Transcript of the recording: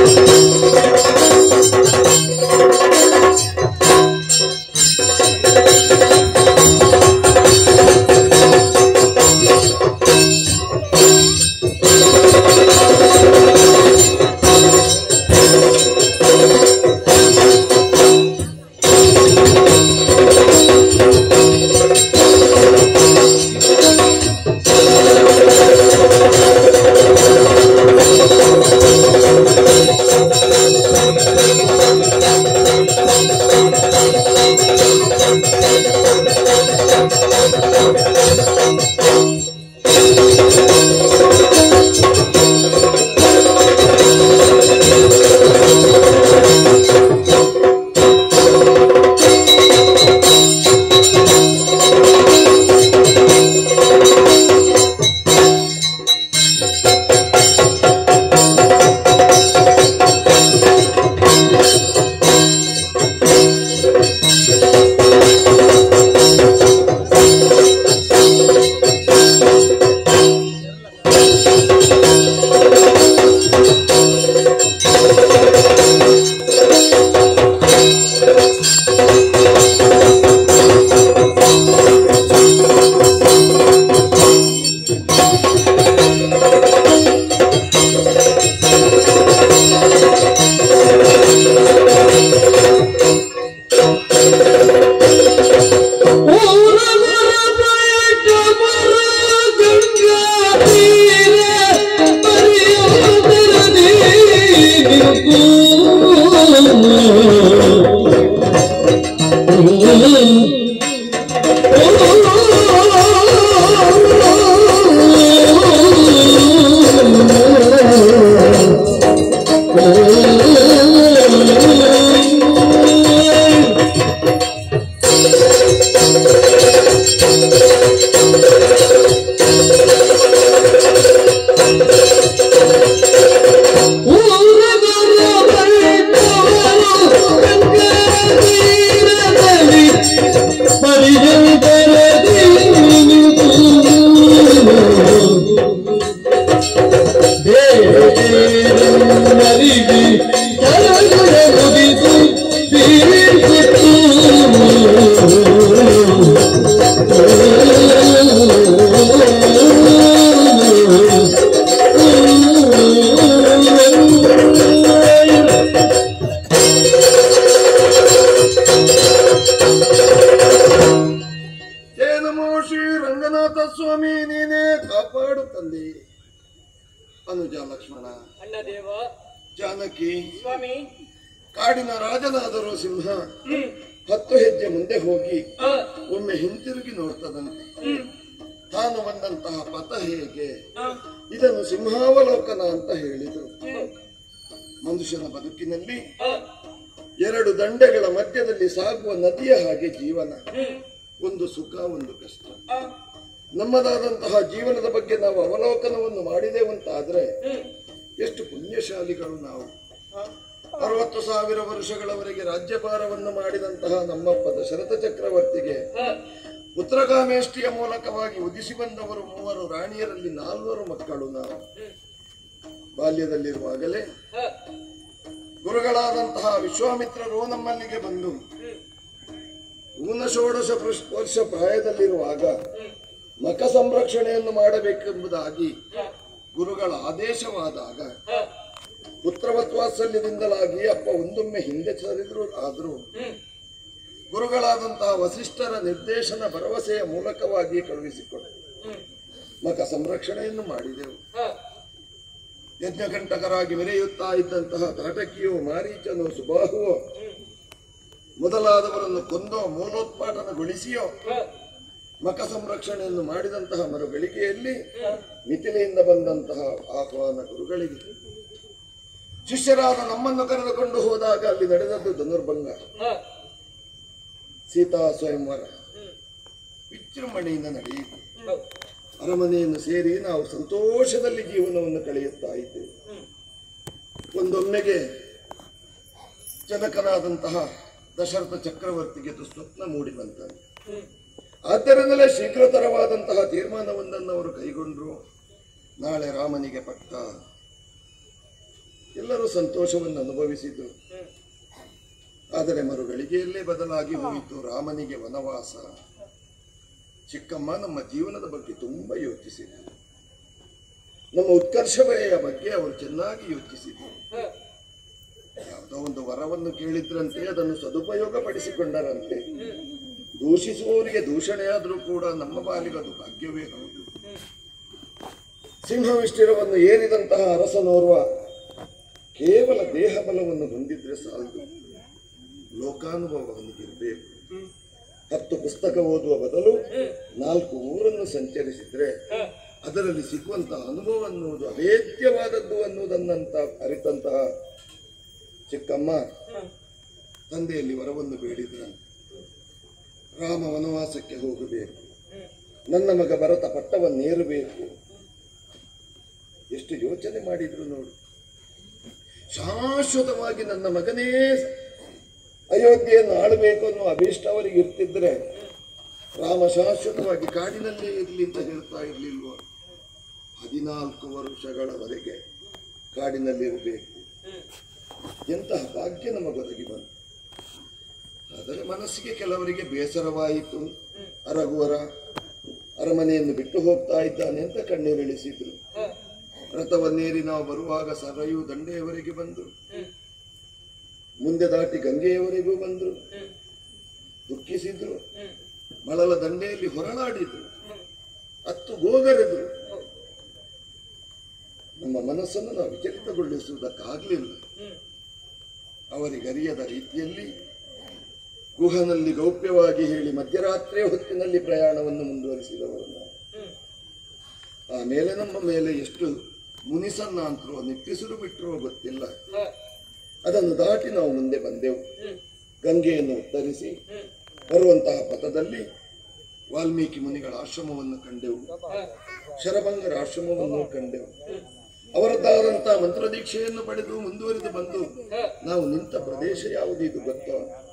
ಜಯ ನಮೋ ಶ್ರೀ ರಂಗನಾಥ ಸ್ವಾಮಿ ನೀನೇ ಕಾಪಾಡು ತಂದೆ ಅನುಜ ಲಕ್ಷ್ಮಣ ಅಣ್ಣ ದೇವ ಜಾನಕಿ ಸ್ವಾಮಿ ಕಾಡಿನ ರಾಜನಾದರೂ ಸಿಂಹ ಹ್ಮ್ ಹತ್ತು ಹೆಜ್ಜೆ ಮುಂದೆ ಹೋಗಿ ಆ, ಒಮ್ಮೆ ಹಿಂತಿರುಗಿ ನೋಡ್ತದಂತೆ ಹ್ಮ್ ತಾನು ಬಂದಂತಹ ಪಥ ಹೇಗೆ ಆ, ಇದನ್ನು ಸಿಂಹಾವಲೋಕನ ಅಂತ ಹೇಳಿದರು ಹ್ಮ್ ಮನುಷ್ಯನ ಬದುಕಿನಲ್ಲಿ ಆ, ಎರಡು ದಂಡೆಗಳ ಮಧ್ಯದಲ್ಲಿ ಸಾಗುವ ನದಿಯ ಹಾಗೆ ಜೀವನ ಹ್ಮ್ ಒಂದು ಸುಖ ಒಂದು ಕಷ್ಟ ಆ, ನಮ್ಮದಾದಂತಹ ಜೀವನದ ಬಗ್ಗೆ ನಾವು ಅವಲೋಕನವನ್ನು ಮಾಡಿದೆವಂತಾದ್ರೆ ಹ್ಮ್ ಎಷ್ಟು ಪುಣ್ಯಶಾಲಿಗಳು ನಾವು ಆ, ಅರವತ್ತು ಸಾವಿರ ವರ್ಷಗಳವರೆಗೆ ರಾಜ್ಯಭಾರವನ್ನು ಮಾಡಿದಂತಹ ನಮ್ಮಪ್ಪ ದಶರಥ ಚಕ್ರವರ್ತಿಗೆ ಆ, ಉತ್ತರಗಾಮೇಷ್ಟಿಯ ಮೂಲಕವಾಗಿ ಉದಿಸಿ ಬಂದವರು ಮೂವರು ರಾಣಿಯರಲ್ಲಿ ನಾಲ್ವರು ಮಕ್ಕಳು ನಾವು ಹ್ಮ್ ಬಾಲ್ಯದಲ್ಲಿರುವಾಗಲೇ ಆ, ಗುರುಗಳಾದಂತಹ ವಿಶ್ವಾಮಿತ್ರರು ನಮ್ಮಲ್ಲಿಗೆ ಬಂದು ಹ್ಮ್ ಊನ ಷೋಡಶ ಪೃಷ್- ವರ್ಷ ಪ್ರಾಯದಲ್ಲಿರುವಾಗ ಹ್ಮ್ ಮಖ ಸಂರಕ್ಷಣೆಯನ್ನು ಮಾಡಬೇಕೆಂಬುದಾಗಿ ಆ, ಗುರುಗಳ ಆದೇಶವಾದಾಗ ಆ, ಪುತ್ರವತ್ವಾತ್ಸಲ್ಯದಿಂದಲಾಗಿ ಅಪ್ಪ ಒಂದೊಮ್ಮೆ ಹಿಂದೆ ಸರಿದ್ರು ಆದರೂ ಹ್ಮ್ ಗುರುಗಳಾದಂತಹ ವಸಿಷ್ಠರ ನಿರ್ದೇಶನ ಭರವಸೆಯ ಮೂಲಕವಾಗಿ ಕಳುಹಿಸಿಕೊಟ್ಟರು ಹ್ಮ್ ಮಖ ಸಂರಕ್ಷಣೆಯನ್ನು ಮಾಡಿದೆವು ಆ, ಯಜ್ಞಕಂಟಕರಾಗಿ ಮೆರೆಯುತ್ತಾ ಇದ್ದಂತಹ ತಾಟಕಿಯೋ ಮಾರೀಚನೋ ಸುಬಾಹುವೋ ಹ್ಮ್ ಮೊದಲಾದವರನ್ನು ಕೊಂದೋ ಮೂಲೋತ್ಪಾಟನಗೊಳಿಸಿಯೋ ಆ, ಮಖ ಸಂರಕ್ಷಣೆಯನ್ನು ಮಾಡಿದಂತಹ ಮರುಗಳಿಗೆಯಲ್ಲಿ ಹ್ಮ್ ಮಿಥಿಲೆಯಿಂದ ಬಂದಂತಹ ಆಹ್ವಾನ ಗುರುಗಳಿಗೆ ಶಿಷ್ಯರಾದ ನಮ್ಮನ್ನು ಕರೆದುಕೊಂಡು ಹೋದಾಗ ಅಲ್ಲಿ ನಡೆದದ್ದು ಧನುರ್ಭಂಗ ಆ, ಸೀತಾ ಸ್ವಯಂವರ ಹ್ಮ್ ವಿಜೃಂಭಣೆಯಿಂದ ನಡೆಯಿತು ಹೌದು. ಅರಮನೆಯನ್ನು ಸೇರಿ ನಾವು ಸಂತೋಷದಲ್ಲಿ ಜೀವನವನ್ನು ಕಳೆಯುತ್ತಾ ಇದ್ದೇವೆ ಹ್ಮ್ ಒಂದೊಮ್ಮೆಗೆ ಜನಕನಾದಂತಹ ದಶರಥ ಚಕ್ರವರ್ತಿಗೆ ದುಸ್ವಪ್ನ ಮೂಡಿ ಬಂತಂತೆ ಹ್ಮ್ ಆದ್ದರಿಂದಲೇ ಶೀಘ್ರತರವಾದಂತಹ ತೀರ್ಮಾನವೊಂದನ್ನು ಅವರು ಕೈಗೊಂಡ್ರು ನಾಳೆ ರಾಮನಿಗೆ ಪಟ್ಟ ಎಲ್ಲರೂ ಸಂತೋಷವನ್ನು ಅನುಭವಿಸಿದರು ಆದರೆ ಮರುಗಳಿಗೆಯಲ್ಲೇ ಬದಲಾಗಿ ಹೋಯಿತು ರಾಮನಿಗೆ ವನವಾಸ ಚಿಕ್ಕಮ್ಮ ನಮ್ಮ ಜೀವನದ ಬಗ್ಗೆ ತುಂಬ ಯೋಚಿಸಿದರು ನಮ್ಮ ಉತ್ಕರ್ಷವೆಯ ಬಗ್ಗೆ ಅವರು ಚೆನ್ನಾಗಿ ಯೋಚಿಸಿದರು ಯಾವುದೋ ಒಂದು ವರವನ್ನು ಕೇಳಿದ್ರಂತೆ ಅದನ್ನು ಸದುಪಯೋಗ ಪಡಿಸಿಕೊಂಡರಂತೆ ದೂಷಿಸುವವರಿಗೆ ದೂಷಣೆಯಾದರೂ ಕೂಡ ನಮ್ಮ ಪಾಲಿಗೆ ಅದು ಭಾಗ್ಯವೇ ಹೌದು ಸಿಂಹವಿಷ್ಟಿರವನ್ನು ಏರಿದಂತಹ ಅರಸನೋರ್ವ ಕೇವಲ ದೇಹ ಬಲವನ್ನು ಹೊಂದಿದ್ರೆ ಸಾಲದು ಲೋಕಾನುಭವ ಅವನಿಗಿರಬೇಕು ಹತ್ತು ಪುಸ್ತಕ ಓದುವ ಬದಲು ನಾಲ್ಕು ಊರನ್ನು ಸಂಚರಿಸಿದ್ರೆ ಅದರಲ್ಲಿ ಸಿಗುವಂತಹ ಅನುಭವ ಅನ್ನುವುದು ಅವೇದ್ಯವಾದದ್ದು ಅನ್ನುವುದನ್ನಂತ ಅರಿತಂತಹ ಚಿಕ್ಕಮ್ಮ ತಂದೆಯಲ್ಲಿ ವರವನ್ನು ಬೇಡಿದ್ರಂತೆ ರಾಮ ವನವಾಸಕ್ಕೆ ಹೋಗಬೇಕು ನನ್ನ ಮಗ ಭರತ ಪಟ್ಟವನ್ನೇರಬೇಕು ಎಷ್ಟು ಯೋಚನೆ ಮಾಡಿದ್ರು ನೋಡು ಶಾಶ್ವತವಾಗಿ ನನ್ನ ಮಗನೇ ಅಯೋಧ್ಯೆಯನ್ನು ಆಳಬೇಕು ಅನ್ನೋ ಅಭೀಷ್ಟ ಅವರಿಗೆ ಇರ್ತಿದ್ರೆ ರಾಮ ಶಾಶ್ವತವಾಗಿ ಕಾಡಿನಲ್ಲೇ ಇರಲಿ ಅಂತ ಹೇಳ್ತಾ ಇರಲಿಲ್ವ ಹದಿನಾಲ್ಕು ವರ್ಷಗಳವರೆಗೆ ಕಾಡಿನಲ್ಲಿರಬೇಕು ಎಂತಹ ಭಾಗ್ಯ ನಮಗೊದಗಿ ಬಂತು ಆದರೆ ಮನಸ್ಸಿಗೆ ಕೆಲವರಿಗೆ ಬೇಸರವಾಯಿತು ಅರಗುವರ ಅರಮನೆಯನ್ನು ಬಿಟ್ಟು ಹೋಗ್ತಾ ಇದ್ದಾನೆ ಅಂತ ಕಣ್ಣೀರಿಳಿಸಿದ್ರು ರಥವನ್ನೇರಿ ನಾವು ಬರುವಾಗ ಸರಯು ದಂಡೆಯವರೆಗೆ ಬಂದು ಮುಂದೆ ದಾಟಿ ಗಂಗೆಯವರೆಗೂ ಬಂದರು ದುಃಖಿಸಿದ್ರು ಮಳಲ ದಂಡೆಯಲ್ಲಿ ಹೊರಳಾಡಿದ್ರು ಹತ್ತು ಗೋಗರೆದ್ರು ನಮ್ಮ ಮನಸ್ಸನ್ನು ನಾವು ವಿಚಲಿತಗೊಳಿಸುವುದಕ್ಕಾಗಲಿಲ್ಲ ಅವರಿಗರಿಯದ ರೀತಿಯಲ್ಲಿ ಗುಹನಲ್ಲಿ ಗೌಪ್ಯವಾಗಿ ಹೇಳಿ ಮಧ್ಯರಾತ್ರಿಯ ಹೊತ್ತಿನಲ್ಲಿ ಪ್ರಯಾಣವನ್ನು ಮುಂದುವರಿಸಿದವರು ನಾವು ಆಮೇಲೆ ನಮ್ಮ ಮೇಲೆ ಎಷ್ಟು ಮುನಿಸನ್ನಾಂತರೋ ನಿಟ್ಟಿಸಿರು ಬಿಟ್ಟರೋ ಗೊತ್ತಿಲ್ಲ ಅದನ್ನು ದಾಟಿ ನಾವು ಮುಂದೆ ಬಂದೆವು ಗಂಗೆಯನ್ನು ಉತ್ತರಿಸಿ ಬರುವಂತಹ ಪಥದಲ್ಲಿ ವಾಲ್ಮೀಕಿ ಮುನಿಗಳ ಆಶ್ರಮವನ್ನು ಕಂಡೆವು ಶರಭಂಗರ ಆಶ್ರಮವನ್ನು ಕಂಡೆವು ಅವರದ್ದಾದಂತಹ ಮಂತ್ರದೀಕ್ಷೆಯನ್ನು ಪಡೆದು ಮುಂದುವರಿದು ಬಂದು ನಾವು ನಿಂತ ಪ್ರದೇಶ ಯಾವುದು ಇದು ಗೊತ್ತೋ